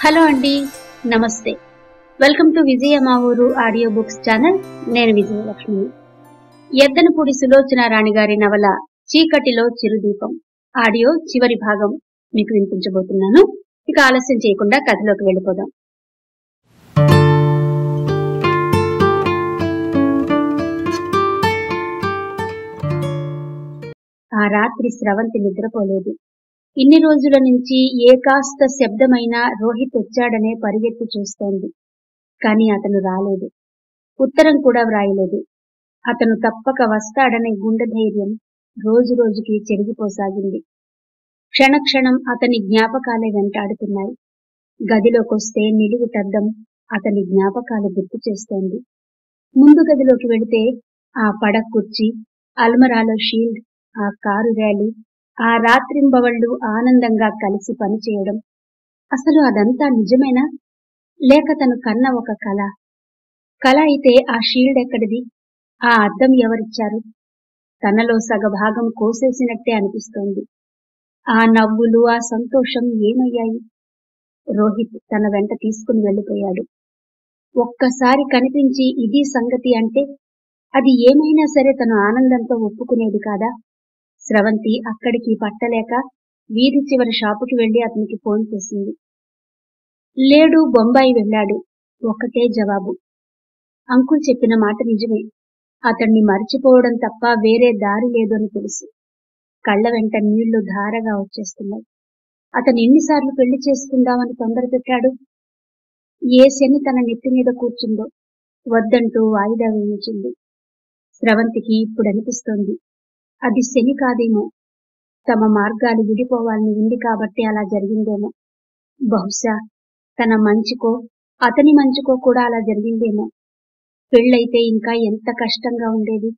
hello అండి నమస్తే welcome to విజయ మా ఊరు ఆడియో బుక్స్ ఛానల్ నేను విజయలక్ష్మి ఎద్దనపూడి సులోచన రాణి గారి నవల చీకటిలో చిరుదీపం ఆడియో చివరి భాగం మీకు వినిపించబోతున్నాను ఇక ఆలస్యం చేయకుండా కథలోకి వెళ్ళిపోదాం ఆ రాత్రి స్రవంతి నిద్రపోలేదు ఇన్ని రోజుల నుంచి ఏ కాస్త శబ్దమైనా రోహిత్ వచ్చాడనే పరిగెత్తి చూస్తోంది కాని అతను రాలేదు ఉత్తరం కూడా వ్రాయలేదు అతను తప్పక వస్తాడనే గుండె ధైర్యం రోజు రోజుకి చెరిగిపోసాగింది క్షణక్షణం అతని జ్ఞాపకాలే వెంటాడుతున్నాయి గదిలోకొస్తే నిలువుటద్దం అతని జ్ఞాపకాలు గుర్తు చేస్తోంది ముందు గదిలోకి వెళితే ఆ పడక కుర్చీ అల్మరాలో షీల్డ్ ఆ కారు ర్యాలీ ఆ రాత్రింబవళ్ళు ఆనందంగా కలిసి పనిచేయడం అసలు అదంతా నిజమేనా లేక తను కన్న ఒక కళ కళ అయితే ఆ షీల్డ్ ఎక్కడిది ఆ అద్దం ఎవరిచ్చారు తనలో సగభాగం కోసేసినట్టే అనిపిస్తోంది ఆ నవ్వులు ఆ సంతోషం ఏమయ్యాయి రోహిత్ తన వెంట తీసుకుని వెళ్ళిపోయాడు ఒక్కసారి కనిపించి ఇది సంగతి అంటే అది ఏమైనా సరే తను ఆనందంతో ఒప్పుకునేది కాదా స్రవంతి అక్కడికి పట్టలేక వీధి చివరి షాపుకి వెళ్లి అతనికి ఫోన్ చేసింది లేడు బొంబాయి వెళ్ళాడు ఒక్కటే జవాబు అంకుల్ చెప్పిన మాట నిజమే అతన్ని మర్చిపోవడం తప్ప వేరే దారి లేదు అని తెలుసు కళ్ళ వెంట నీళ్లు ధారగా వచ్చేస్తున్నాయి అతను ఎన్నిసార్లు పెళ్లి చేసుకుందామని తొందర పెట్టాడు ఏ శని తన నెత్తి మీద కూర్చుందో వద్దంటూ వాయిదా వేయించింది స్రవంతికి ఇప్పుడు అనిపిస్తోంది అది శని కాదేమో తమ మార్గాలు విడిపోవాలని ఉంది కాబట్టి అలా జరిగిందేమో బహుశా తన మంచికో అతని మంచికో కూడా అలా జరిగిందేమో పెళ్ళైతే ఇంకా ఎంత కష్టంగా ఉండేది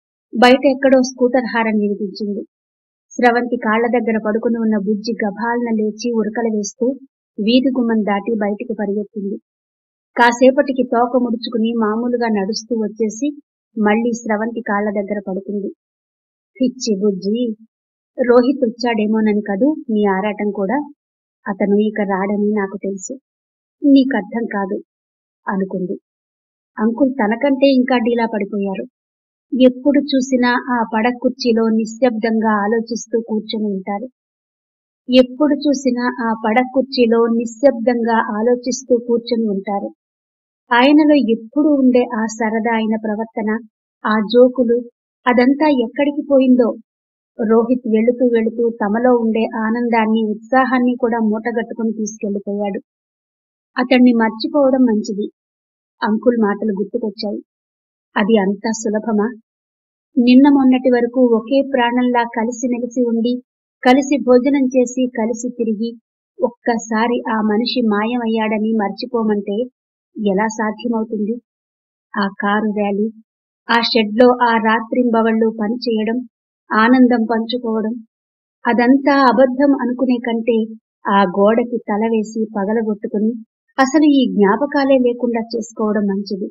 బయట ఎక్కడో స్కూటర్ హారన్ వినిపించింది స్రవంతి కాళ్ల దగ్గర పడుకుని ఉన్న బుజ్జి గభాలన లేచి ఉరకలు వేస్తూ వీధి గుమ్మం దాటి బయటికి పరిగెత్తింది కాసేపటికి తోక ముడుచుకుని మామూలుగా నడుస్తూ వచ్చేసి మళ్లీ స్రవంతి కాళ్ల దగ్గర పడుకుంది పిచ్చి బుజ్జి రోహిత్ వచ్చాడేమోనని కదూ నీ ఆరాటం కూడా అతను ఇక రాడని నాకు తెలుసు నీకు అర్థం కాదు అనుకుంది అంకుల్ తనకంటే ఇంకా డీలా పడిపోయారు ఎప్పుడు చూసినా ఆ పడక కుర్చీలో నిశ్శబ్దంగా ఆలోచిస్తూ కూర్చొని ఉంటారు ఎప్పుడు చూసినా ఆ పడక కుర్చీలో నిశ్శబ్దంగా ఆలోచిస్తూ కూర్చొని ఉంటారు ఆయనలో ఎప్పుడు ఉండే ఆ సరదా అయిన ప్రవర్తన ఆ జోకులు అదంతా ఎక్కడికి పోయిందో రోహిత్ వెళుతూ వెళుతూ తమలో ఉండే ఆనందాన్ని ఉత్సాహాన్ని కూడా మూటగట్టుకుని తీసుకెళ్లిపోయాడు అతన్ని మర్చిపోవడం మంచిది అంకుల్ మాటలు గుర్తుకొచ్చాయి అది అంత సులభమా నిన్న మొన్నటి వరకు ఒకే ప్రాణంలా కలిసి మెలిసి ఉండి కలిసి భోజనం చేసి కలిసి తిరిగి ఒక్కసారి ఆ మనిషి మాయమయ్యాడని మర్చిపోమంటే ఎలా సాధ్యమవుతుంది ఆ కారు ర్యాలీ ఆ షెడ్లో ఆ రాత్రింబవళ్ళు పనిచేయడం ఆనందం పంచుకోవడం అదంతా అబద్ధం అనుకునే కంటే ఆ గోడకి తల వేసి పగలగొట్టుకుని అసలు ఈ జ్ఞాపకాలే లేకుండా చేసుకోవడం మంచిది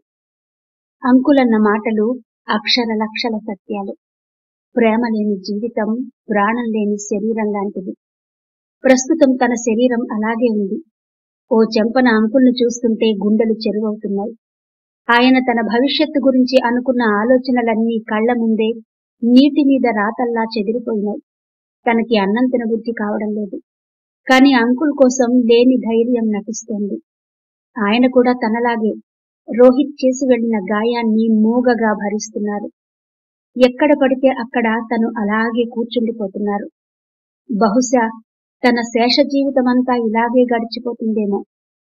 అంకులన్న మాటలు అక్షర లక్షల సత్యాలు ప్రేమ లేని జీవితం ప్రాణం లేని శరీరం లాంటిది ప్రస్తుతం తన శరీరం అలాగే ఉంది ఓ చెంపన అంకుల్ని చూస్తుంటే గుండెలు చెరువవుతున్నాయి ఆయన తన భవిష్యత్తు గురించి అనుకున్న ఆలోచనలన్నీ కళ్ల ముందే నీటి మీద రాతల్లా చెదిరిపోయినాయి తనకి అన్నం తినబుద్ధి కావడం లేదు కాని అంకుల్ కోసం లేని ధైర్యం నటిస్తోంది ఆయన కూడా తనలాగే రోహిత్ చేసి వెళ్లిన గాయాన్ని మూగగా భరిస్తున్నారు ఎక్కడ పడితే అక్కడ తను అలాగే కూర్చుండిపోతున్నారు బహుశా తన శేష జీవితమంతా ఇలాగే గడిచిపోతుందేమో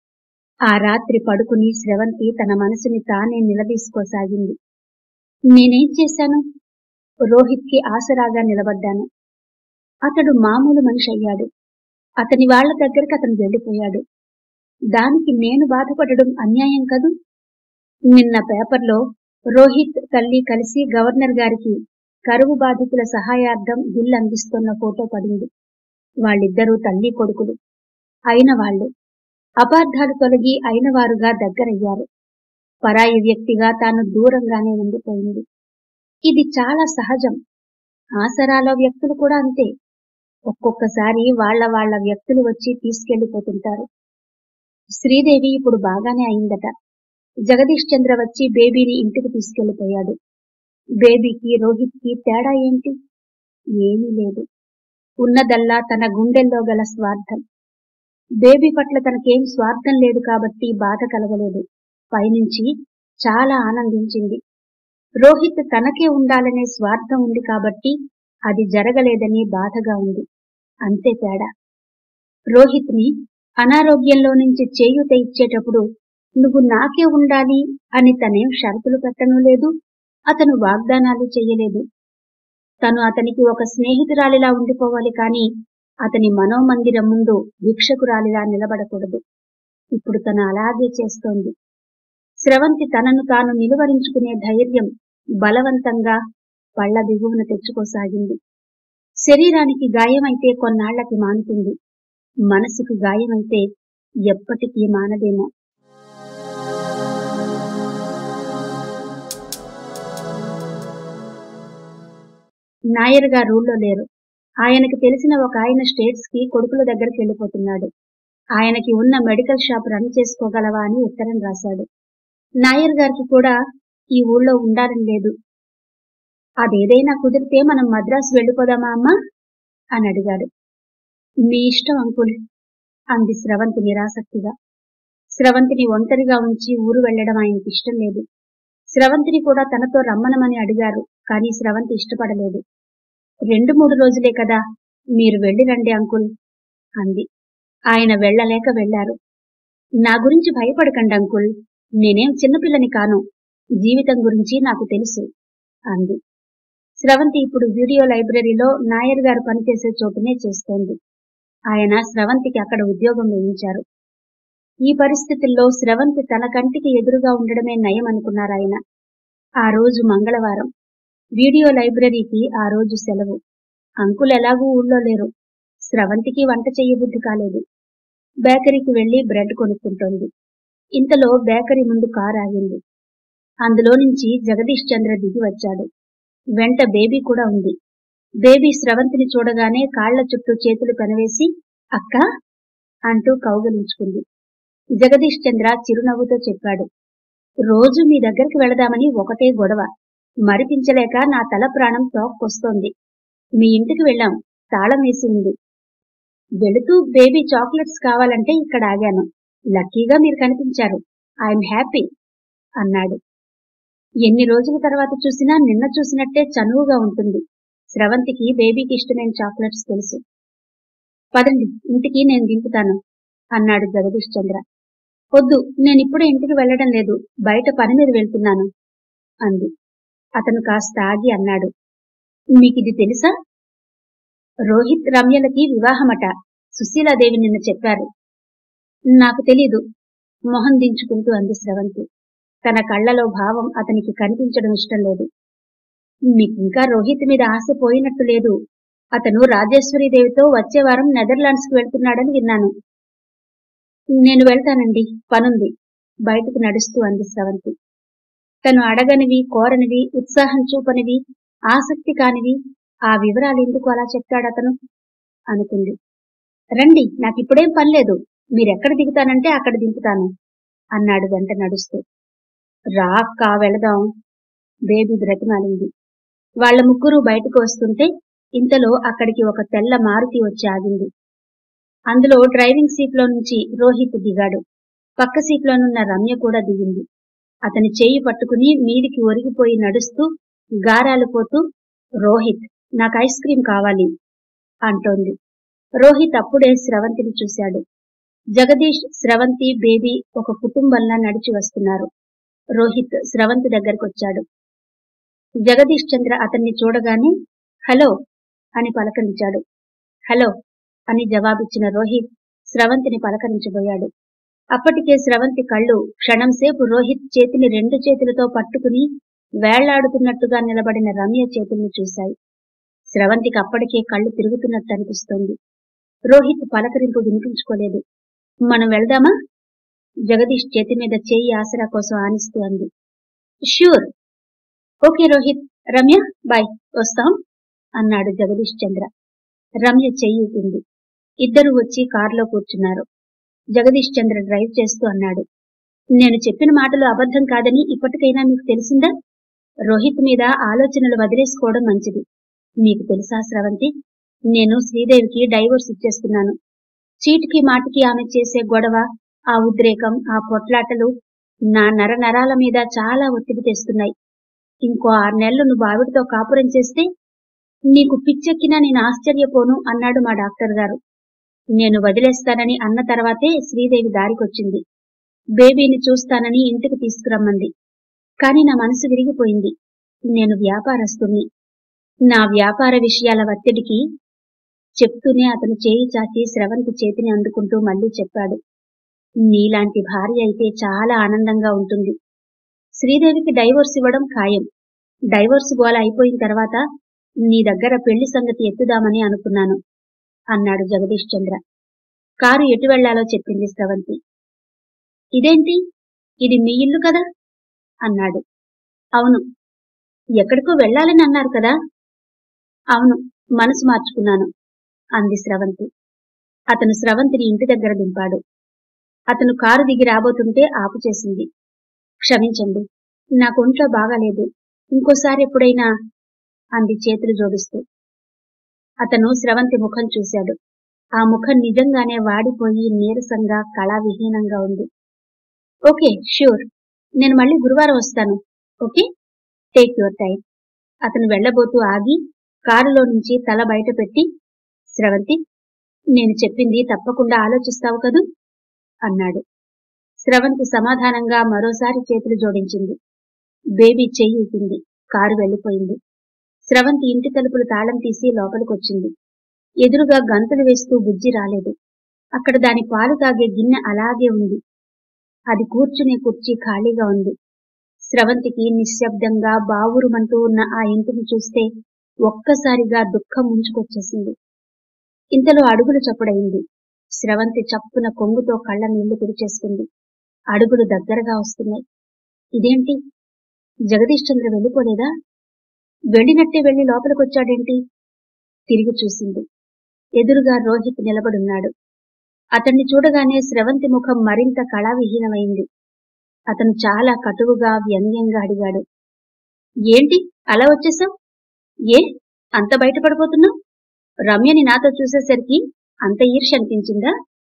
ఆ రాత్రి పడుకుని స్రవంతి తన మనసుని తానే నిలదీసుకోసాగింది నేనేం చేశాను రోహిత్కి ఆసరాగా నిలబడ్డాను అతడు మామూలు మనిషి అయ్యాడు అతని వాళ్ల దగ్గరికి అతను వెళ్ళిపోయాడు దానికి నేను బాధపడడం అన్యాయం కదూ నిన్న పేపర్లో రోహిత్ తల్లి కలిసి గవర్నర్ గారికి కరువు బాధితుల సహాయార్థం బిల్ అందిస్తున్న ఫోటో పడింది వాళ్ళిద్దరూ తల్లి కొడుకులు అయిన వాళ్ళు అపార్థాలు తొలగి అయినవారుగా దగ్గరయ్యారు పరాయి వ్యక్తిగా తాను దూరంగానే ఉండిపోయింది ఇది చాలా సహజం ఆసరాలో వ్యక్తులు కూడా అంతే ఒక్కొక్కసారి వాళ్ళ వాళ్ళ వ్యక్తులు వచ్చి తీసుకెళ్లిపోతుంటారు శ్రీదేవి ఇప్పుడు బాగానే అయిందట జగదీష్ చంద్ర వచ్చి బేబీని ఇంటికి తీసుకెళ్లిపోయాడు బేబీకి రోహిత్కి తేడా ఏంటి ఏమీ లేదు ఉన్నదల్లా తన గుండెల్లో గల స్వార్థం బేబీ పట్ల తనకేం స్వార్థం లేదు కాబట్టి బాధ కలగలేదు పైనుంచి చాలా ఆనందించింది రోహిత్ తనకే ఉండాలనే స్వార్థం ఉంది కాబట్టి అది జరగలేదని బాధగా ఉంది అంతే తేడా రోహిత్ ని అనారోగ్యంలో నుంచి చేయూత ఇచ్చేటప్పుడు నువ్వు నాకే ఉండాలి అని తనేం షరతులు పెట్టను లేదు అతను వాగ్దానాలు చెయ్యలేదు తను అతనికి ఒక స్నేహితురాలిలా ఉండిపోవాలి కాని అతని మనోమందిరం ముందు భిక్షకురాలిలా నిలబడకూడదు ఇప్పుడు తను అలాగే చేస్తోంది స్రవంతి తనను తాను నిలువరించుకునే ధైర్యం బలవంతంగా పళ్ల దిగువన తెచ్చుకోసాగింది శరీరానికి గాయమైతే కొన్నాళ్లకి మానుతుంది మనసుకు గాయమైతే ఎప్పటికీ మానదేమో నాయర్ గారు ఊళ్ళో లేరు ఆయనకి తెలిసిన ఒక ఆయన స్టేట్స్ కి కొడుకుల దగ్గరికి వెళ్ళిపోతున్నాడు ఆయనకి ఉన్న మెడికల్ షాప్ రన్ చేసుకోగలవా అని ఉత్తరం రాశాడు నాయర్ గారికి కూడా ఈ ఊళ్ళో ఉండాలని లేదు అదేదైనా కుదిరితే మనం మద్రాసు వెళ్ళిపోదామా అమ్మా అని అడిగాడు మీ ఇష్టం అంకుల్ అంది స్రవంతి నిరాసక్తిగా స్రవంతిని ఒంటరిగా ఉంచి ఊరు వెళ్లడం ఆయనకి ఇష్టం లేదు స్రవంతిని కూడా తనతో రమ్మనమని అడిగారు కానీ స్రవంతి ఇష్టపడలేదు రెండు మూడు రోజులే కదా మీరు వెళ్ళి రండి అంకుల్ అంది ఆయన వెళ్ళలేక వెళ్లారు నా గురించి భయపడకండి అంకుల్ నేనేం చిన్నపిల్లని కాను జీవితం గురించి నాకు తెలుసు అంది స్రవంతి ఇప్పుడు వీడియో లైబ్రరీలో నాయర్ గారు పనిచేసే చోటునే చేస్తోంది ఆయన స్రవంతికి అక్కడ ఉద్యోగం వేయించారు ఈ పరిస్థితుల్లో స్రవంతి తన కంటికి ఎదురుగా ఉండడమే నయం అనుకున్నారాయన ఆ రోజు మంగళవారం వీడియో లైబ్రరీకి ఆ రోజు సెలవు అంకుల్ ఎలాగూ ఊళ్ళో లేరు స్రవంతికి వంట చెయ్యబుద్ధి కాలేదు బేకరీకి వెళ్లి బ్రెడ్ కొనుక్కుంటోంది ఇంతలో బేకరీ ముందు కారు ఆగింది అందులో నుంచి జగదీష్ చంద్ర దిగి వచ్చాడు వెంట బేబీ కూడా ఉంది బేబీ స్రవంతిని చూడగానే కాళ్ల చుట్టూ చేతులు కనవేసి అక్క అంటూ కౌగలించుకుంది జగదీష్ చంద్ర చిరునవ్వుతో చెప్పాడు రోజు మీ దగ్గరికి వెళదామని ఒకటే గొడవ మరిపించలేక నా తల ప్రాణం తోక్కొస్తోంది మీ ఇంటికి వెళ్ళాం తాళం వేసి ఉంది వెళుతూ బేబీ చాక్లెట్స్ కావాలంటే ఇక్కడ ఆగాను లక్కీగా మీరు కనిపించారు ఐఎమ్ హ్యాపీ అన్నాడు ఎన్ని రోజుల తర్వాత చూసినా నిన్న చూసినట్టే చనువుగా ఉంటుంది స్రవంతికి బేబీకి ఇష్టమైన చాక్లెట్స్ తెలుసు పదండి ఇంటికి నేను దింపుతాను అన్నాడు జగదీష్ చంద్ర వద్దు నేనిప్పుడే ఇంటికి వెళ్ళడం లేదు బయట పని మీద వెళ్తున్నాను అంది అతను కాస్త ఆగి అన్నాడు మీకిది తెలుసా రోహిత్ రమ్యలకి వివాహమట సుశీలాదేవి నిన్న చెప్పారు నాకు తెలీదు మొహం దించుకుంటూ అంది స్రవంతి తన కళ్లలో భావం అతనికి కనిపించడం ఇష్టం లేదు మీకింకా రోహిత్ మీద ఆశ పోయినట్టు లేదు అతను రాజేశ్వరీదేవితో వచ్చే వారం నెదర్లాండ్స్ కి వెళ్తున్నాడని విన్నాను నేను వెళ్తానండి పనుంది బయటకు నడుస్తూ అంది స్రవంతి తను అడగనివి కోరనివి ఉత్సాహం చూపనివి ఆసక్తి కానివి ఆ వివరాలు ఎందుకు అలా చెప్తాడతను అనుకుంది రండి నాకిప్పుడేం పనిలేదు మీరెక్కడ దిగుతానంటే అక్కడ దింపుతాను అన్నాడు వెంట నడుస్తూ రా అక్క వెళదాం బేబీ బ్రతిమాలింది వాళ్ల ముగ్గురు బయటకు వస్తుంటే ఇంతలో అక్కడికి ఒక తెల్ల మారుతి వచ్చి ఆగింది అందులో డ్రైవింగ్ సీట్లో నుంచి రోహిత్ దిగాడు పక్క సీట్లోనున్న రమ్య కూడా దిగింది అతని చేయి పట్టుకుని మీదికి ఒరిగిపోయి నడుస్తూ గారాలు పోతూ రోహిత్ నాకు ఐస్ క్రీం కావాలి అంటోంది రోహిత్ అప్పుడే స్రవంతిని చూశాడు జగదీష్ స్రవంతి బేబీ ఒక కుటుంబంలా నడిచి వస్తున్నారు రోహిత్ స్రవంతి దగ్గరకొచ్చాడు జగదీష్ చంద్ర అతన్ని చూడగానే హలో అని పలకరించాడు హలో అని జవాబిచ్చిన రోహిత్ స్రవంతిని పలకరించబోయాడు అప్పటికే స్రవంతి కళ్ళు క్షణంసేపు రోహిత్ చేతిని రెండు చేతులతో పట్టుకుని వేళ్లాడుతున్నట్టుగా నిలబడిన రమ్య చేతుల్ని చూశాయి స్రవంతికి అప్పటికే కళ్ళు తిరుగుతున్నట్టు అనిపిస్తోంది రోహిత్ పలకరింపు వినిపించుకోలేదు మనం వెళ్దామా జగదీష్ చేతి మీద చేయి ఆసరా కోసం ఆనిస్తూ అంది sure okay Rohit Ramya bye వస్తాం అన్నాడు జగదీష్ చంద్ర రమ్య చెయ్యి ఊపింది ఇద్దరు వచ్చి కారులో కూర్చున్నారు జగదీష్ చంద్ర డ్రైవ్ చేస్తూ అన్నాడు నేను చెప్పిన మాటలు అబద్ధం కాదని ఇప్పటికైనా మీకు తెలిసిందా రోహిత్ మీద ఆలోచనలు వదిలేసుకోవడం మంచిది మీకు తెలుసా స్రవంతి నేను శ్రీదేవికి డైవోర్స్ ఇచ్చేస్తున్నాను చీటికి మాటికి ఆమె చేసే గొడవ ఆ ఉద్రేకం ఆ పొట్లాటలు నా నర నరాల మీద చాలా ఒత్తిడి తెస్తున్నాయి ఇంకో ఆరు నెలలు నువ్వు ఆవిడతో కాపురం చేస్తే నీకు పిచ్చెక్కినా నేను ఆశ్చర్యపోను అన్నాడు మా డాక్టర్ గారు నేను వదిలేస్తానని అన్న తర్వాతే శ్రీదేవి దారికొచ్చింది బేబీని చూస్తానని ఇంటికి తీసుకురమ్మంది కాని నా మనసు విరిగిపోయింది నేను వ్యాపారస్తుణ్ణి నా వ్యాపార విషయాల ఒత్తిడికి చెప్తూనే అతను చేయి చాచి స్రవంతి చేతిని అందుకుంటూ మళ్ళీ చెప్పాడు నీలాంటి భార్య అయితే చాలా ఆనందంగా ఉంటుంది శ్రీదేవికి డైవోర్స్ ఇవ్వడం ఖాయం డైవోర్స్ గోల అయిపోయిన తర్వాత నీ దగ్గర పెళ్లి సంగతి ఎత్తుదామని అనుకున్నాను అన్నాడు జగదీష్ చంద్ర కారు ఎటు వెళ్లాలో చెప్పింది స్రవంతి ఇదేంటి ఇది మీ ఇల్లు కదా అన్నాడు అవును ఎక్కడికో వెళ్ళాలని అన్నారు కదా అవును మనసు మార్చుకున్నాను అంది స్రవంతి అతను స్రవంతిని ఇంటి దగ్గర దింపాడు అతను కారు దిగి రాబోతుంటే ఆపు చేసింది క్షమించండి నాకు ఒంట్లో బాగాలేదు ఇంకోసారి ఎప్పుడైనా అంది చేతులు జోడిస్తూ అతను స్రవంతి ముఖం చూశాడు ఆ ముఖం నిజంగానే వాడిపోయి నీరసంగా కళావిహీనంగా ఉంది ఓకే ష్యూర్ నేను మళ్ళీ గురువారం వస్తాను ఓకే టేక్ యువర్ టైం అతను వెళ్ళబోతూ ఆగి కారులో నుంచి తల బయట పెట్టి స్రవంతి నేను చెప్పింది తప్పకుండా ఆలోచిస్తావు కదూ అన్నాడు స్రవంతి సమాధానంగా మరోసారి చేతులు జోడించింది బేబీ చెయ్యి ఊపింది కారు వెళ్ళిపోయింది స్రవంతి ఇంటి తలుపులు తాళం తీసి లోపలికొచ్చింది ఎదురుగా గంతులు వేస్తూ బుజ్జి రాలేదు అక్కడ దాని పాలు తాగే గిన్నె అలాగే ఉంది అది కూర్చునే కుర్చీ ఖాళీగా ఉంది స్రవంతికి నిశ్శబ్దంగా బావురుమంటూ ఉన్న ఆ ఇంటిని చూస్తే ఒక్కసారిగా దుఃఖం ముంచుకొచ్చేసింది ఇంతలో అడుగులు చప్పుడైంది స్రవంతి చప్పున కొంగుతో కళ్ళ నీళ్లు తుడిచేసుకుంది అడుగులు దగ్గరగా వస్తున్నాయి ఇదేంటి జగదీష్ చంద్ర వెళ్ళిపోలేదా వెళ్ళినట్టే వెళ్లి లోపలికొచ్చాడేంటి తిరిగి చూసింది ఎదురుగా రోహిత్ నిలబడున్నాడు అతన్ని చూడగానే స్రవంతి ముఖం మరింత కళావిహీనమైంది అతను చాలా కటువుగా వ్యంగ్యంగా అడిగాడు ఏంటి అలా వచ్చేసావు ఏ అంత బయటపడిపోతున్నావు రమ్యని నాతో చూసేసరికి అంత ఈర్ష అనిపించిందా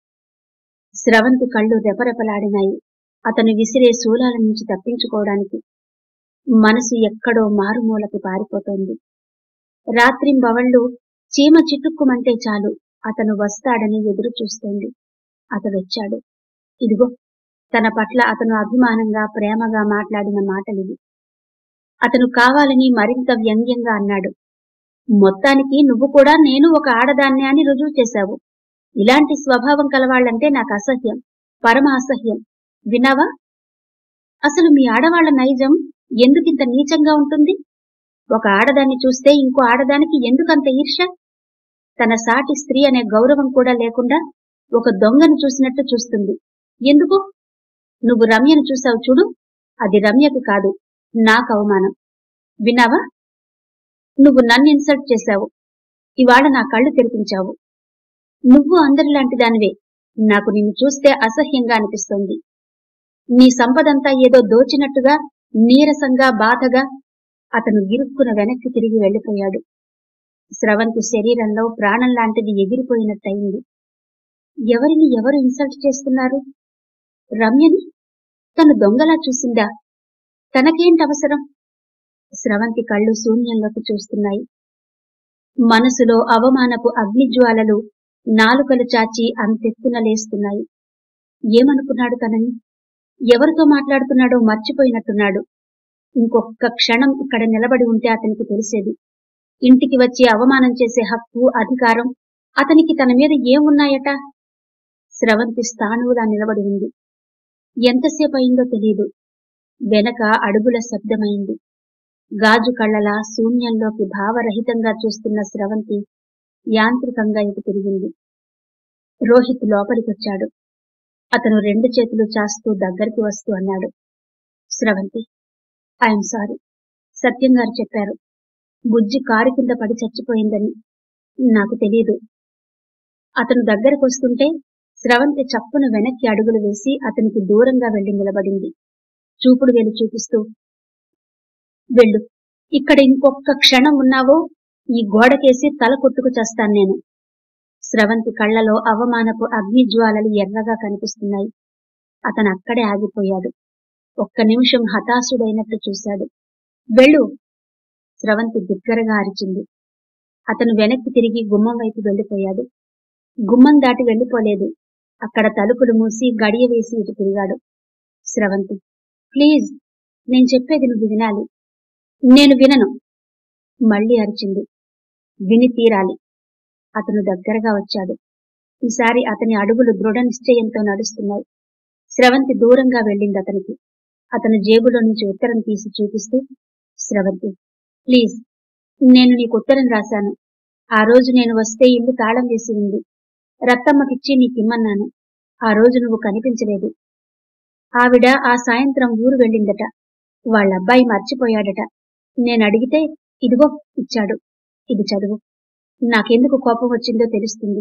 స్రవంతి కళ్ళు రెపరెపలాడినాయి అతను విసిరే శూలాల నుంచి తప్పించుకోవడానికి మనసు ఎక్కడో మారుమూలకి పారిపోతోంది రాత్రింబవళ్ళు చీమ చిటుక్కుమంటే చాలు అతను వస్తాడని ఎదురు చూస్తోంది అతడు వచ్చాడు ఇదిగో తన పట్ల అతను అభిమానంగా ప్రేమగా మాట్లాడిన మాటలివి అతను కావాలని మరింత వ్యంగ్యంగా అన్నాడు మొత్తానికి నువ్వు కూడా నేను ఒక ఆడదాన్నే అని రుజువు చేశావు ఇలాంటి స్వభావం కలవాళ్లంటే నాకు అసహ్యం పరమ అసహ్యం విన్నావా అసలు మీ ఆడవాళ్ల నైజం ఎందుకింత నీచంగా ఉంటుంది ఒక ఆడదాన్ని చూస్తే ఇంకో ఆడదానికి ఎందుకంత ఈర్ష తన సాటి స్త్రీ అనే గౌరవం కూడా లేకుండా ఒక దొంగను చూసినట్టు చూస్తుంది ఎందుకు నువ్వు రమ్యను చూసావు చూడు అది రమ్యకు కాదు నాకు అవమానం విన్నావా నువ్వు నన్ను ఇన్సల్ట్ చేశావు ఇవాళ నా కళ్ళు తెరిపించావు నువ్వు అందరిలాంటి దానివే నాకు నిన్ను చూస్తే అసహ్యంగా అనిపిస్తోంది నీ సంపదంతా ఏదో దోచినట్టుగా నీరసంగా బాధగా అతను గిరుక్కున వెనక్కి తిరిగి వెళ్లిపోయాడు స్రవంతి శరీరంలో ప్రాణం లాంటిది ఎగిరిపోయినట్టయింది ఎవరిని ఎవరు ఇన్సల్ట్ చేస్తున్నారు రమ్యని తను దొంగలా చూసిందా తనకేంటి అవసరం స్రవంతి కళ్ళు శూన్యంలోకి చూస్తున్నాయి మనసులో అవమానపు అగ్నిజ్వాలలు నాలుకలు చాచి అంతెత్తున లేస్తున్నాయి ఏమనుకున్నాడు తనని ఎవరితో మాట్లాడుతున్నాడో మర్చిపోయినట్టున్నాడు ఇంకొక్క క్షణం ఇక్కడ నిలబడి ఉంటే అతనికి తెలిసేది ఇంటికి వచ్చి అవమానం చేసే హక్కు అధికారం అతనికి తన మీద ఏమున్నాయట స్రవంతి స్థానువులా నిలబడి ఉంది ఎంతసేపు అయిందో తెలియదు వెనక అడుగుల శబ్దమైంది గాజు కళ్ళలా శూన్యంలోకి భావరహితంగా చూస్తున్న స్రవంతి యాంత్రికంగా ఇటు తిరిగింది రోహిత్ లోపలికొచ్చాడు అతను రెండు చేతులు చాస్తూ దగ్గరికి వస్తూ అన్నాడు స్రవంతి ఐఎమ్ సారీ సత్యం గారు చెప్పారు బుజ్జి కారు కింద పడి చచ్చిపోయిందని నాకు తెలియదు అతను దగ్గరకు వస్తుంటే స్రవంతి చప్పున వెనక్కి అడుగులు వేసి అతనికి దూరంగా వెళ్లి నిలబడింది చూపుడు వేలు చూపిస్తూ వెళ్ళు ఇక్కడ ఇంకొక్క క్షణం ఉన్నావో ఈ గోడకేసి తల కొట్టుకు చేస్తాను నేను స్రవంతి కళ్ళలో అవమానపు అగ్నిజ్వాలలు ఎర్రగా కనిపిస్తున్నాయి అతను అక్కడే ఆగిపోయాడు ఒక్క నిమిషం హతాశుడైనట్టు చూశాడు వెళ్ళు స్రవంతి బిగ్గరగా అరిచింది అతను వెనక్కి తిరిగి గుమ్మం వైపు వెళ్లిపోయాడు గుమ్మం దాటి వెళ్లిపోలేదు అక్కడ తలుపులు మూసి గడియ వేసి ఇటు తిరిగాడు స్రవంతి ప్లీజ్ నేను చెప్పేది నువ్వు వినాలి నేను వినను మళ్ళీ అరిచింది విని తీరాలి అతను దగ్గరగా వచ్చాడు ఈసారి అతని అడుగులు దృఢ నిశ్చయంతో నడుస్తున్నాయి స్రవంతి దూరంగా వెళ్ళింది అతనికి అతను జేబులో నుంచి ఉత్తరం తీసి చూపిస్తూ స్రవంతి ప్లీజ్ నేను నీకు ఉత్తరం రాశాను ఆ రోజు నేను వస్తే ఇల్లు తాళం వేసి ఉంది రత్తమ్మకిచ్చి నీకిమ్మన్నాను ఆ రోజు నువ్వు కనిపించలేదు ఆవిడ ఆ సాయంత్రం ఊరు వెళ్ళిందట వాళ్ళ అబ్బాయి మర్చిపోయాడట నేను అడిగితే ఇదిగో ఇచ్చాడు ఇది చదువు నాకెందుకు కోపం వచ్చిందో తెలుస్తుంది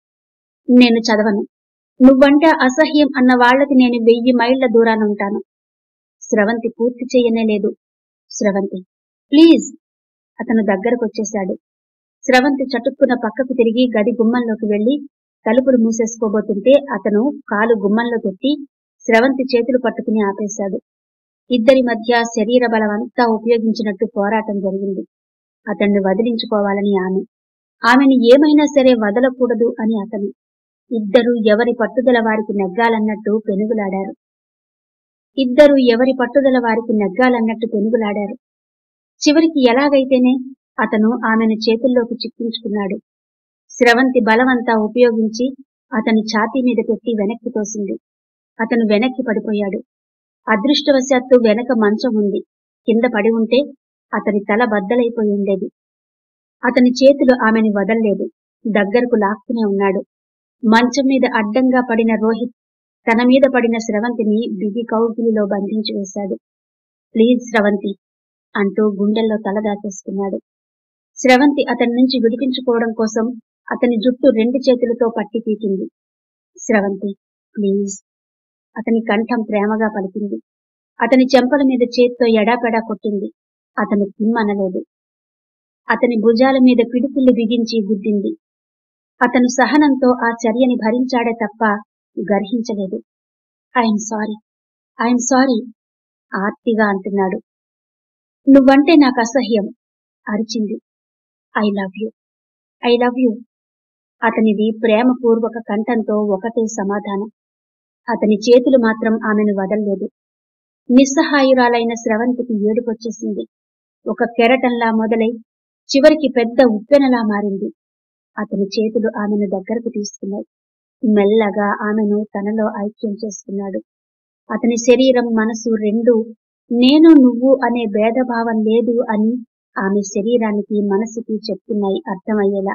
నేను చదవను నువ్వంటే అసహ్యం అన్న వాళ్ళకి నేను వెయ్యి మైళ్ల దూరాన ఉంటాను స్రవంతి పూర్తి చేయనే లేదు స్రవంతి ప్లీజ్ అతను దగ్గరకు వచ్చేశాడు స్రవంతి చటుక్కున పక్కకు తిరిగి గది గుమ్మంలోకి వెళ్లి తలుపులు మూసేసుకోబోతుంటే అతను కాలు గుమ్మంలో పెట్టి స్రవంతి చేతులు పట్టుకుని ఆపేశాడు ఇద్దరి మధ్య శరీర బలం అంతా ఉపయోగించినట్టు పోరాటం జరిగింది అతన్ని వదిలించుకోవాలని ఆమె ఆమెను ఏమైనా సరే వదలకూడదు అని అతను ఇద్దరు ఎవరి పట్టుదల వారికి నెగ్గాలన్నట్టు పెనుగులాడారు ఇద్దరు ఎవరి పట్టుదల వారికి నెగ్గాలన్నట్టు పెనుగులాడారు చివరికి ఎలాగైతేనే అతను ఆమెను చేతుల్లోకి చిక్కించుకున్నాడు స్రవంతి బలమంతా ఉపయోగించి అతని ఛాతీ మీద పెట్టి వెనక్కి తోసింది అతను వెనక్కి పడిపోయాడు అదృష్టవశాత్తు వెనక మంచం ఉంది కింద పడి ఉంటే అతని తల బద్దలైపోయి ఉండేది అతని చేతులు ఆమెను వదల్లేదు దగ్గరకు లాక్కునే ఉన్నాడు మంచం మీద అడ్డంగా పడిన రోహిత్ తన మీద పడిన స్రవంతిని బిగి కౌగిలిలో బంధించి వేశాడు ప్లీజ్ స్రవంతి అంటూ గుండెల్లో తల దాచేసుకున్నాడు స్రవంతి అతని నుంచి విడిపించుకోవడం కోసం అతని జుట్టు రెండు చేతులతో పట్టి పీకింది స్రవంతి ప్లీజ్ అతని కంఠం ప్రేమగా పలికింది అతని చెంపల మీద చేత్తో ఎడాపెడా కొట్టింది అతను కిమ్మనలేదు అతని భుజాల మీద పిడికిళ్ళు బిగించి గుద్దింది అతను సహనంతో ఆ చర్యని భరించాడే తప్ప గర్హించలేదు ఐఎమ్ సారీ ఐఎమ్ సారీ ఆర్తిగా అంటున్నాడు నువ్వంటే నాకు అసహ్యం అరిచింది I love you I love you అతనిది ప్రేమపూర్వక కంఠంతో ఒకటే సమాధానం అతని చేతులు మాత్రం ఆమెను వదల్లేదు నిస్సహాయురాలైన స్రవంతికి ఏడుపొచ్చేసింది ఒక కెరటంలా మొదలై చివరికి పెద్ద ఉప్పెనలా మారింది అతని చేతులు ఆమెను దగ్గరకు తీసుకున్నాయి మెల్లగా ఆమెను తనలో ఐక్యం చేసుకున్నాడు అతని శరీరం మనసు రెండు నేను నువ్వు అనే భేదభావం లేదు అని ఆమె శరీరానికి మనసుకి చెప్తున్నాయి అర్థమయ్యేలా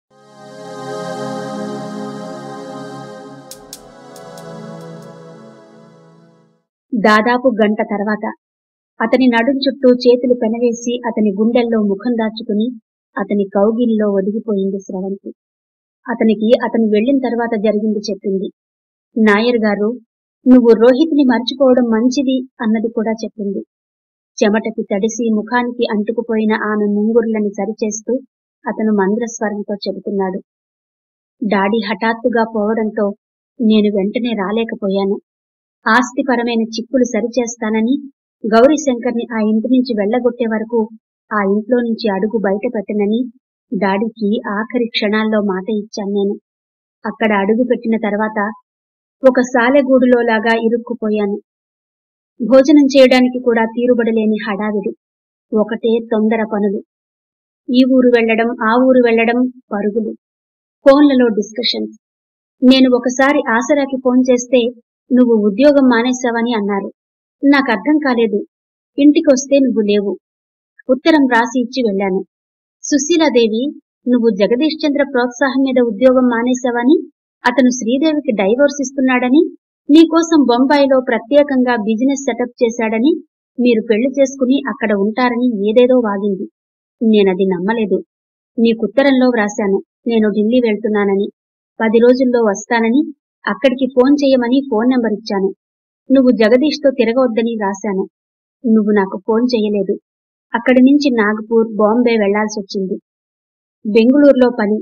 దాదాపు గంట తర్వాత అతని నడుం చుట్టూ చేతులు పెనవేసి అతని గుండెల్లో ముఖం దాచుకుని అతని కౌగిలిలో ఒదిగిపోయింది స్రవంతి అతనికి అతను వెళ్లిన తర్వాత జరిగింది చెప్పింది నాయర్ గారు నువ్వు రోహిత్ని మర్చిపోవడం మంచిది అన్నది కూడా చెప్పింది చెమటకి తడిసి ముఖానికి అంటుకుపోయిన ఆమె ముంగుర్లని సరిచేస్తూ అతను మంద్రస్వరంతో చెబుతున్నాడు డాడీ హఠాత్తుగా పోవడంతో నేను వెంటనే రాలేకపోయాను ఆస్తిపరమైన చిక్కులు సరిచేస్తానని గౌరీశంకర్ని ఆ ఇంటి నుంచి వెళ్లగొట్టే వరకు ఆ ఇంట్లో నుంచి అడుగు బయట పెట్టనని డాడీకి ఆఖరి క్షణాల్లో మాట ఇచ్చాను నేను అక్కడ అడుగు పెట్టిన తర్వాత ఒక సాలెగూడులోలాగా ఇరుక్కుపోయాను భోజనం చేయడానికి కూడా తీరుబడలేని హడావిడి ఒకటే తొందర పనులు ఈ ఊరు వెళ్లడం ఆ ఊరు వెళ్లడం పరుగులు ఫోన్లలో డిస్కషన్స్ నేను ఒకసారి ఆసరాకి ఫోన్ చేస్తే నువ్వు ఉద్యోగం మానేశావని అన్నారు నాకు అర్థం కాలేదు ఇంటికొస్తే నువ్వు లేవు ఉత్తరం రాసి ఇచ్చి వెళ్ళాను సుశీలాదేవి నువ్వు జగదీష్ చంద్ర ప్రోత్సాహం మీద ఉద్యోగం మానేశావని అతను శ్రీదేవికి డైవోర్స్ ఇస్తున్నాడని నీకోసం బొంబాయిలో ప్రత్యేకంగా బిజినెస్ సెటప్ చేశాడని మీరు పెళ్లి చేసుకుని అక్కడ ఉంటారని ఏదేదో వాగింది నేనది నమ్మలేదు నీకుత్తరంలో వ్రాశాను నేను ఢిల్లీ వెళ్తున్నానని పది రోజుల్లో వస్తానని అక్కడికి ఫోన్ చేయమని ఫోన్ నెంబర్ ఇచ్చాను నువ్వు జగదీష్తో తిరగవద్దని రాశాను నువ్వు నాకు ఫోన్ చేయలేదు అక్కడి నుంచి నాగపూర్ బాంబే వెళ్లాల్సి వచ్చింది బెంగుళూరులో పని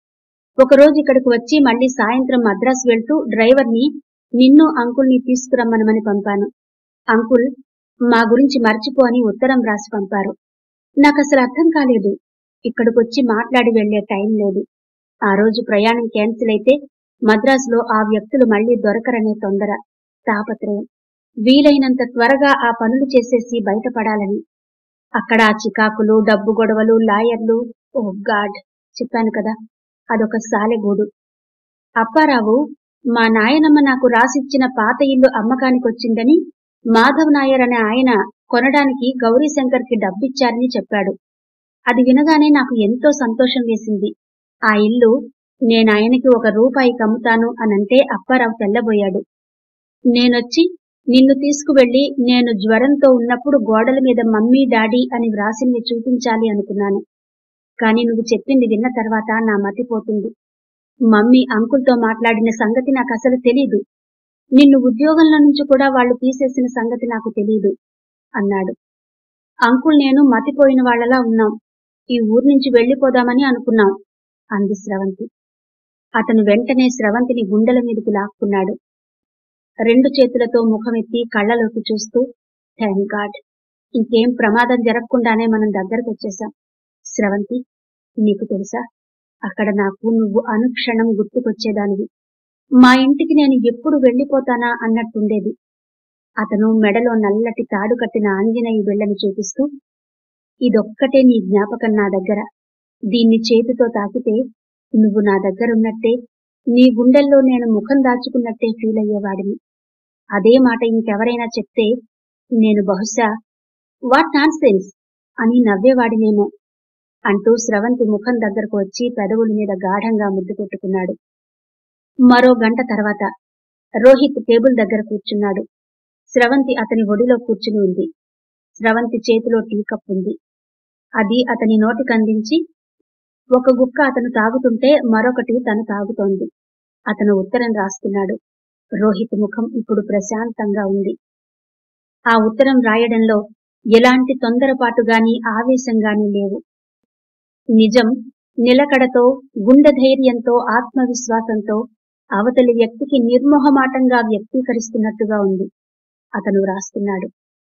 ఒకరోజు ఇక్కడికి వచ్చి మళ్ళీ సాయంత్రం మద్రాసు వెళ్తూ డ్రైవర్ని నిన్ను అంకుల్ని తీసుకురమ్మనమని పంపాను అంకుల్ మా గురించి మర్చిపో అని ఉత్తరం రాసి పంపారు నాకు అసలు అర్థం కాలేదు ఇక్కడికొచ్చి మాట్లాడి వెళ్లే టైం లేదు ఆ రోజు ప్రయాణం క్యాన్సిల్ అయితే మద్రాసులో ఆ వ్యక్తులు మళ్లీ దొరకరనే తొందర తాపత్రయం వీలైనంత త్వరగా ఆ పనులు చేసేసి బయటపడాలని అక్కడ ఆ చికాకులు డబ్బు గొడవలు లాయర్లు ఓ గాడ్ చెప్పాను కదా అదొక సాలెగూడు అప్పారావు మా నాయనమ్మ నాకు రాసిచ్చిన పాత ఇల్లు అమ్మకానికొచ్చిందని మాధవ్ నాయర్ అనే ఆయన కొనడానికి గౌరీశంకర్కి డబ్బిచ్చారని చెప్పాడు అది వినగానే నాకు ఎంతో సంతోషం వేసింది ఆ ఇల్లు నేనాయనకి ఒక రూపాయి కమ్ముతాను అనంటే అప్పారావు తెల్లబోయాడు నేనొచ్చి నిన్ను తీసుకువెళ్లి నేను జ్వరంతో ఉన్నప్పుడు గోడల మీద మమ్మీ డాడీ అని వ్రాసింది చూపించాలి అనుకున్నాను కాని నువ్వు చెప్పింది విన్న తర్వాత నా మతిపోతుంది మమ్మీ అంకుల్తో మాట్లాడిన సంగతి నాకు అసలు తెలీదు నిన్ను ఉద్యోగంలో నుంచి కూడా వాళ్ళు తీసేసిన సంగతి నాకు తెలీదు అన్నాడు అంకుల్ నేను మతిపోయిన వాళ్ళలా ఉన్నాం ఈ ఊరు నుంచి వెళ్లిపోదామని అనుకున్నాం అంది స్రవంతి అతను వెంటనే స్రవంతిని గుండెల మీదకి లాక్కున్నాడు రెండు చేతులతో ముఖమెత్తి కళ్ళలోకి చూస్తూ థ్యాంక్ గాడ్ ఇంకేం ప్రమాదం జరగకుండానే మనం దగ్గరకు వచ్చేసాం స్రవంతి నీకు తెలుసా అక్కడ నాకు నువ్వు అనుక్షణం గుర్తుకొచ్చేదానివి మా ఇంటికి నేను ఎప్పుడు వెళ్లిపోతానా అన్నట్టుండేది అతను మెడలో నల్లటి తాడు కట్టిన ఆంజనేయ బిళ్ళని చూపిస్తూ ఇదొక్కటే నీ జ్ఞాపకం నా దగ్గర దీన్ని చేతితో తాకితే నువ్వు నా దగ్గరున్నట్టే నీ గుండెల్లో నేను ముఖం దాచుకున్నట్టే ఫీల్ అయ్యేవాడిని అదే మాట ఇంకెవరైనా చెప్తే నేను బహుశా వాట్ నాన్ సెన్స్ అని నవ్వేవాడినేమో అంటూ స్రవంతి ముఖం దగ్గరకు వచ్చి పెదవుల మీద గాఢంగా ముద్దు పెట్టుకున్నాడు మరో గంట తర్వాత రోహిత్ టేబుల్ దగ్గర కూర్చున్నాడు స్రవంతి అతని ఒడిలో కూర్చుని ఉంది స్రవంతి చేతిలో టీ కప్ ఉంది అది అతని నోటికందించి ఒక గుక్క అతను తాగుతుంటే మరొకటి తను తాగుతోంది అతను ఉత్తరం రాస్తున్నాడు రోహిత్ ముఖం ఇప్పుడు ప్రశాంతంగా ఉంది ఆ ఉత్తరం రాయడంలో ఎలాంటి తొందరపాటు గాని ఆవేశం గాని లేవు నిజం నిలకడతో గుండె ధైర్యంతో ఆత్మవిశ్వాసంతో అవతలి వ్యక్తికి నిర్మోహమాటంగా వ్యక్తీకరిస్తున్నట్టుగా ఉంది అతను రాస్తున్నాడు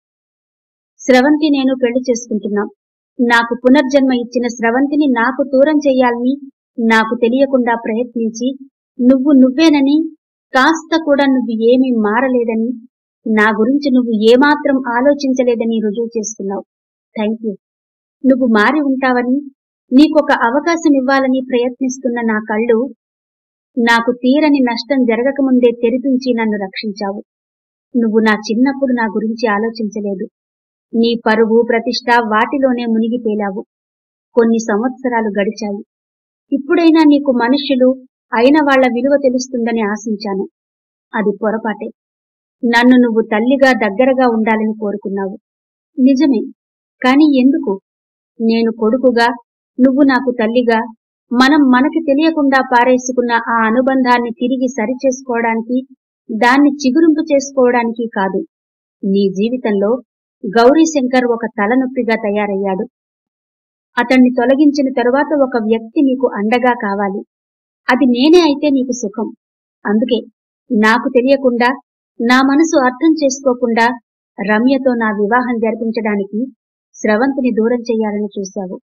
స్రవంతి నేను పెళ్లి చేసుకుంటున్నాం నాకు పునర్జన్మ ఇచ్చిన స్రవంతిని నాకు దూరం చెయ్యాలని నాకు తెలియకుండా ప్రయత్నించి నువ్వు నువ్వేనని కాస్త కూడా నువ్వు ఏమీ మారలేదని నా గురించి నువ్వు ఏమాత్రం ఆలోచించలేదని రుజువు చేసుకున్నావు థ్యాంక్ యూ నువ్వు మారి ఉంటావని నీకొక అవకాశం ఇవ్వాలని ప్రయత్నిస్తున్న నా కళ్ళు నాకు తీరని నష్టం జరగకముందే తెరిపించి నన్ను రక్షించావు నువ్వు నా చిన్నప్పుడు నా గురించి ఆలోచించలేదు నీ పరువు ప్రతిష్ట వాటిలోనే మునిగి తేలావు కొన్ని సంవత్సరాలు గడిచాయి ఇప్పుడైనా నీకు మనుష్యులు అయిన వాళ్ల విలువ తెలుస్తుందని ఆశించాను అది పొరపాటే నన్ను నువ్వు తల్లిగా దగ్గరగా ఉండాలని కోరుకున్నావు నిజమే కాని ఎందుకు నేను కొడుకుగా నువ్వు నాకు తల్లిగా మనం మనకి తెలియకుండా పారేసుకున్న ఆ అనుబంధాన్ని తిరిగి సరిచేసుకోవడానికి దాన్ని చిగురింపు చేసుకోవడానికి కాదు నీ జీవితంలో గౌరీశంకర్ ఒక తలనొప్పిగా తయారయ్యాడు అతన్ని తొలగించిన తరువాత ఒక వ్యక్తి నీకు అండగా కావాలి అది నేనే అయితే నీకు సుఖం అందుకే నాకు తెలియకుండా నా మనసు అర్థం చేసుకోకుండా రమ్యతో నా వివాహం జరిపించడానికి స్రవంతిని దూరం చెయ్యాలని చూశావు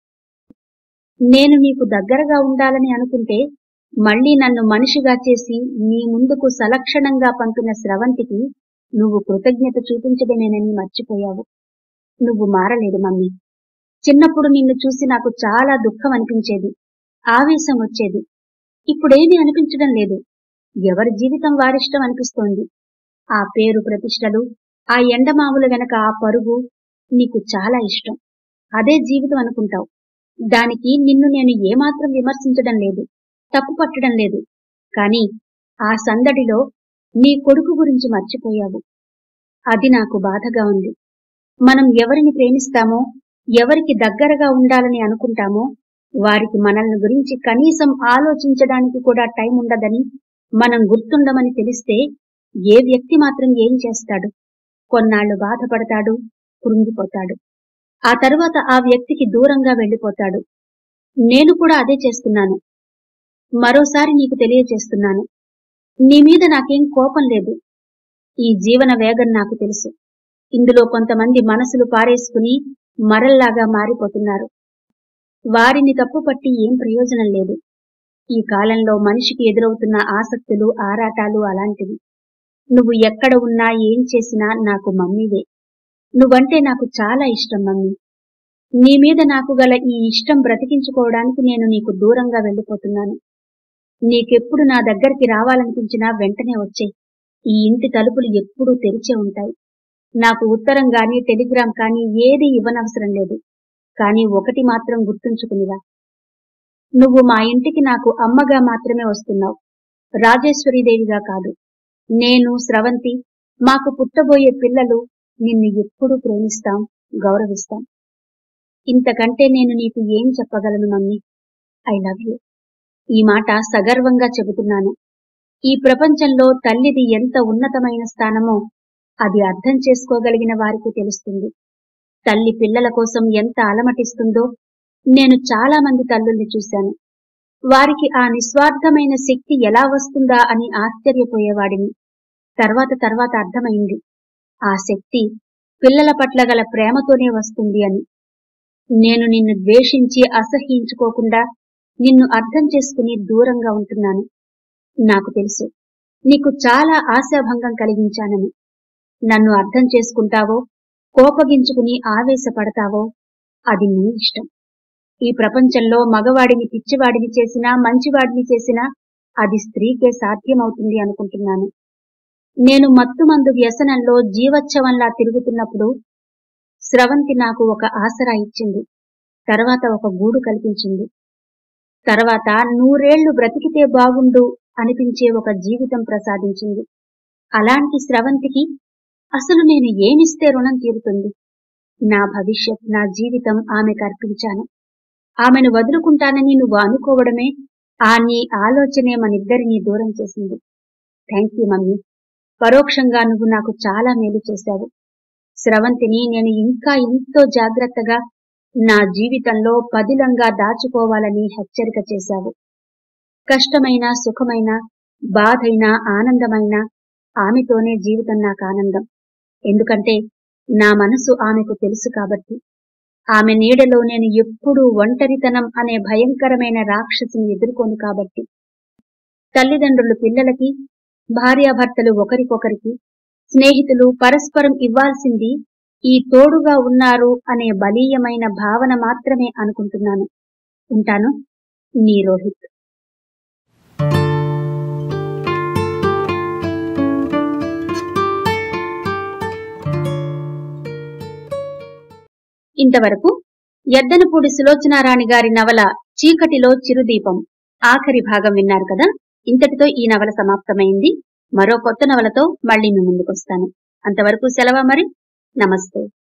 నేను నీకు దగ్గరగా ఉండాలని అనుకుంటే మళ్ళీ నన్ను మనిషిగా చేసి నీ ముందుకు సలక్షణంగా పంపిన స్రవంతికి నువ్వు కృతజ్ఞత చూపించడమేనని మర్చిపోయావు నువ్వు మారలేదు మమ్మీ చిన్నప్పుడు నిన్ను చూసి నాకు చాలా దుఃఖం అనిపించేది ఆవేశం వచ్చేది ఇప్పుడేమీ అనిపించడం లేదు ఎవరి జీవితం వారిష్టం అనిపిస్తోంది ఆ పేరు ప్రతిష్టలు ఆ ఎండమావుల వెనక ఆ పరుగు నీకు చాలా ఇష్టం అదే జీవితం అనుకుంటావు దానికి నిన్ను నేను ఏమాత్రం విమర్శించడం లేదు తప్పు పట్టడం లేదు కాని ఆ సందడిలో నీ కొడుకు గురించి మర్చిపోయావు అది నాకు బాధగా ఉంది మనం ఎవరిని ప్రేమిస్తామో ఎవరికి దగ్గరగా ఉండాలని అనుకుంటామో వారికి మనల్ని గురించి కనీసం ఆలోచించడానికి కూడా టైం ఉండదని మనం గుర్తుండమని తెలిస్తే ఏ వ్యక్తి మాత్రం ఏం చేస్తాడు కొన్నాళ్లు బాధపడతాడు కృంగిపోతాడు ఆ తరువాత ఆ వ్యక్తికి దూరంగా వెళ్లిపోతాడు నేను కూడా అదే చేస్తున్నాను మరోసారి నీకు తెలియచేస్తున్నాను నీ మీద నాకేం కోపం లేదు ఈ జీవన వేగం నాకు తెలుసు ఇందులో కొంతమంది మనసులు పారేసుకుని మరల్లాగా మారిపోతున్నారు వారిని తప్పుపట్టి ఏం ప్రయోజనం లేదు ఈ కాలంలో మనిషికి ఎదురవుతున్న ఆసక్తులు ఆరాటాలు అలాంటివి నువ్వు ఎక్కడ ఉన్నా ఏం చేసినా నాకు మమ్మీవే నువ్వంటే నాకు చాలా ఇష్టం మమ్మీ నీ మీద నాకు గల ఈ ఇష్టం బ్రతికించుకోవడానికి నేను నీకు దూరంగా వెళ్ళిపోతున్నాను నీకెప్పుడు నా దగ్గరికి రావాలనిపించినా వెంటనే వచ్చేయ్ ఈ ఇంటి తలుపులు ఎప్పుడూ తెరిచే ఉంటాయి నాకు ఉత్తరం గాని టెలిగ్రామ్ కానీ ఏది ఇవ్వనవసరం లేదు కానీ ఒకటి మాత్రం గుర్తుంచుకునిరా నువ్వు మా ఇంటికి నాకు అమ్మగా మాత్రమే వస్తున్నావు రాజేశ్వరీదేవిగా కాదు నేను స్రవంతి మాకు పుట్టబోయే పిల్లలు నిన్ను ఎప్పుడూ ప్రేమిస్తాం గౌరవిస్తాం ఇంతకంటే నేను నీకు ఏం చెప్పగలను మమ్మీ ఐ లవ్ యూ ఈ మాట సగర్వంగా చెబుతున్నాను ఈ ప్రపంచంలో తల్లిది ఎంత ఉన్నతమైన స్థానమో అది అర్థం చేసుకోగలిగిన వారికి తెలుస్తుంది తల్లి పిల్లల కోసం ఎంత అలమటిస్తుందో నేను చాలా మంది తల్లుల్ని చూశాను వారికి ఆ నిస్వార్థమైన శక్తి ఎలా వస్తుందా అని ఆశ్చర్యపోయేవాడిని తర్వాత తర్వాత అర్థమైంది ఆ శక్తి పిల్లల పట్ల గల ప్రేమతోనే వస్తుంది అని నేను నిన్ను ద్వేషించి అసహ్యించుకోకుండా నిన్ను అర్థం చేసుకుని దూరంగా ఉంటున్నాను నాకు తెలుసు నీకు చాలా ఆశాభంగం కలిగించానని నన్ను అర్థం చేసుకుంటావో కోపగించుకుని ఆవేశపడతావో అది నీ ఇష్టం ఈ ప్రపంచంలో మగవాడిని పిచ్చివాడిని చేసినా మంచివాడిని చేసినా అది స్త్రీకే సాధ్యమవుతుంది అనుకుంటున్నాను నేను మత్తుమందు వ్యసనంలో జీవోత్సవంలా తిరుగుతున్నప్పుడు స్రవంతి నాకు ఒక ఆసరా ఇచ్చింది తర్వాత ఒక గూడు కల్పించింది తర్వాత నూరేళ్లు బ్రతికితే బాగుండు అనిపించే ఒక జీవితం ప్రసాదించింది అలాంటి స్రవంతికి అసలు నేను ఏమిస్తే రుణం తీరుతుంది నా భవిష్యత్ నా జీవితం ఆమెకు అర్పించాను ఆమెను వదులుకుంటానని నువ్వు అనుకోవడమే ఆ నీ ఆలోచనే మనిద్దరినీ దూరం చేసింది థ్యాంక్ యూ మమ్మీ పరోక్షంగా నువ్వు నాకు చాలా మేలు చేశావు స్రవంతిని నేను ఇంకా ఎంతో జాగ్రత్తగా నా జీవితంలో పదిలంగా దాచుకోవాలని హెచ్చరిక చేశావు కష్టమైన సుఖమైన బాధైన ఆనందమైన ఆమెతోనే జీవితం నాకు ఆనందం ఎందుకంటే నా మనసు ఆమెకు తెలుసు కాబట్టి ఆమె నీడలో నేను ఎప్పుడూ ఒంటరితనం అనే భయంకరమైన రాక్షసిని ఎదుర్కోను కాబట్టి తల్లిదండ్రులు పిల్లలకి భార్యాభర్తలు ఒకరికొకరికి స్నేహితులు పరస్పరం ఇవ్వాల్సింది ఈ తోడుగా ఉన్నారు అనే బలీయమైన భావన మాత్రమే అనుకుంటున్నాను ఉంటాను నీ రోహిత్ ఇంతవరకు ఎద్దనపూడి సులోచనారాణి గారి నవల చీకటిలో చిరుదీపం ఆఖరి భాగం విన్నారు కదా ఇంతటితో ఈ నవల సమాప్తమైంది మరో కొత్త నవలతో మళ్ళీ మీ ముందుకొస్తాను అంతవరకు సెలవా మరి నమస్తే